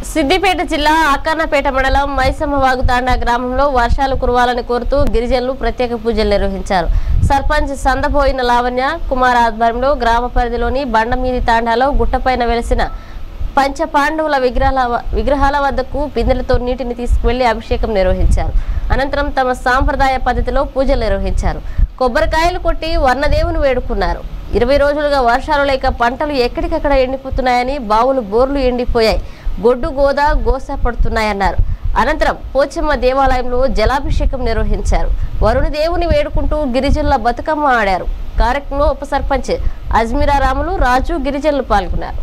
సిద్దిపేట జిల్లా అక్కన్నపేట మండలం మైసమ్మ వాగుతాండా గ్రామంలో వర్షాలు కురవాలని కోరుతూ గిరిజనులు ప్రత్యేక పూజలు నిర్వహించారు సర్పంచ్ సందపోయిన లావణ్య కుమార్ ఆధ్వర్యంలో గ్రామ పరిధిలోని బండమీది తాండాలో గుట్టపైన వెలిసిన పంచ పాండవుల విగ్రహాల విగ్రహాల వద్దకు బిందెలతో నీటిని తీసుకువెళ్లి అభిషేకం నిర్వహించారు అనంతరం తమ సాంప్రదాయ పద్ధతిలో పూజలు నిర్వహించారు కొబ్బరికాయలు కొట్టి వర్ణదేవుని వేడుకున్నారు ఇరవై రోజులుగా వర్షాలు లేక పంటలు ఎక్కడికక్కడ ఎండిపోతున్నాయని బావులు బోర్లు ఎండిపోయాయి గొడ్డు గోదా గోస పడుతున్నాయన్నారు అనంతరం పోచమ్మ దేవాలయంలో జలాభిషేకం నిర్వహించారు వరుణి దేవుని వేడుకుంటూ గిరిజనుల బతుకమ్మ ఆడారు కార్యక్రమంలో ఉప సర్పంచ్ అజ్మీరా రాములు రాజు గిరిజనులు పాల్గొన్నారు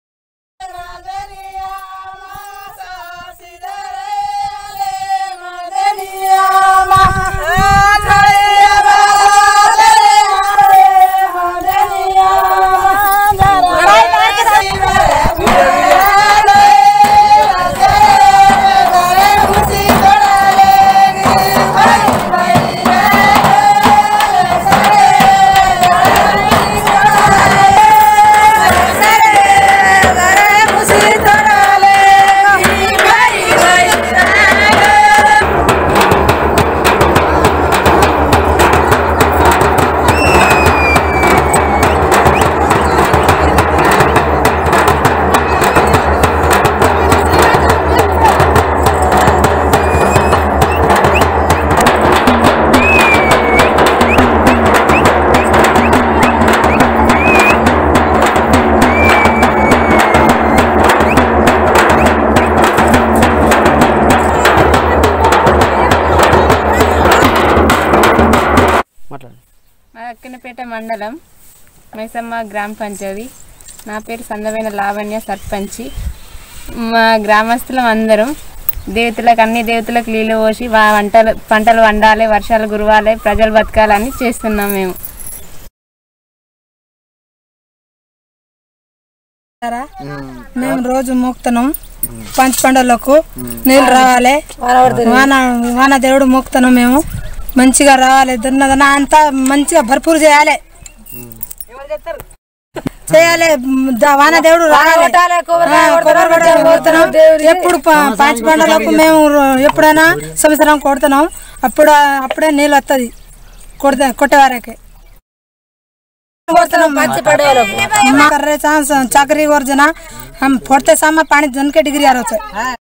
మాట్లాడండి మా అక్కనపేట మండలం మైసమ్మ గ్రామ పంచాయతీ నా పేరు సందమైన లావణ్య సర్పంచి మా గ్రామస్తులం అందరం దేవతలకు అన్ని దేవతలకు నీళ్ళు పోసి వా వంటలు పంటలు వండాలి వర్షాలు కురవాలి ప్రజలు బతకాలని చేస్తున్నాం మేము మేము రోజు మోక్తున్నాం పంచ పండుగలకు నీళ్ళు రావాలి వాన వాన దేవుడు మోక్తున్నాం మేము మంచిగా రావాలి దున్నదన అంతా మంచిగా భర్పూరు చేయాలి చేయాలి ద- వాన దేవుడు రావాలి ఆ, కొబ్బరి కొట్టాలి, కొడుతున్నాం. ఎప్పుడు ప- పంచ పండుగలకు మేము రో- ఎప్పుడైనా సంవత్సరం కొడుతున్నాం అప్పుడు అప్పుడే నీళ్ళు వస్తుంది కొడితే కొట్టేవారకి चाकरी और जना हम फोड़ते सामा पानी जन के डिग्री आ रहे